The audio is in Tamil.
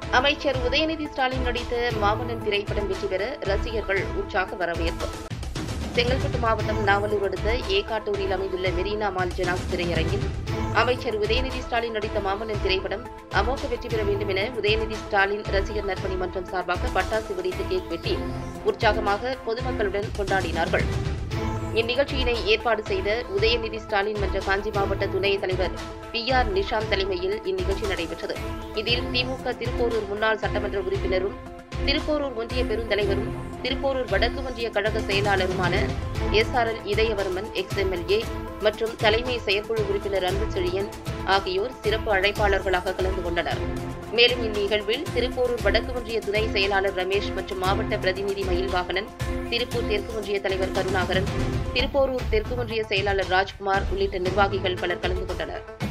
அமைச்சர் உதயநிதி ஸ்டாலின் நடித்த மாமன்னன் திரைப்படம் வெற்றி பெற ரசிகர்கள் உற்சாக வரவேற்பு செங்கல்பட்டு மாவட்டம் நாவலூர் அடுத்த ஏகாட்டூரில் அமைந்துள்ள மெரினா மால் ஜெனாஸ் திரையரங்கில் அமைச்சர் உதயநிதி ஸ்டாலின் நடித்த மாமன்னன் திரைப்படம் அமோக வெற்றி பெற வேண்டும் என உதயநிதி ஸ்டாலின் ரசிகர் நற்பணி மன்றம் சார்பாக பட்டாசு வெடித்து கேக் வெட்டி உற்சாகமாக பொதுமக்களுடன் கொண்டாடினார்கள் இந்நிகழ்ச்சியினை ஏற்பாடு செய்த உதயநிதி ஸ்டாலின் மன்ற காஞ்சி மாவட்ட துணைத் தலைவர் பி ஆர் நிஷாந்த் தலைமையில் இந்நிகழ்ச்சி நடைபெற்றது இதில் திமுக திருப்போரூர் முன்னாள் சட்டமன்ற உறுப்பினரும் திருப்போரூர் ஒன்றிய பெருந்தலைவரும் திருப்போரூர் வடக்கு ஒன்றிய கழக செயலாளருமான S R L Idhayavarman ex MLA மற்றும் தலைமை செயற்குழு உறுப்பினர் அன்பு செழியன் ஆகியோர் சிறப்பு அழைப்பாளர்களாக கலந்து கொண்டனர் மேலும் இந்நிகழ்வில் திருப்போரூர் வடக்கு ஒன்றிய துணை செயலாளர் ரமேஷ் மற்றும் மாவட்ட பிரதிநிதி மயில்வாகனன் திருப்பூர் தெற்கு ஒன்றிய தலைவர் கருணாகரன் திருப்போரூர் தெற்கு ஒன்றிய செயலாளர் ராஜ்குமார் உள்ளிட்ட நிர்வாகிகள் பலர் கலந்து கொண்டனர்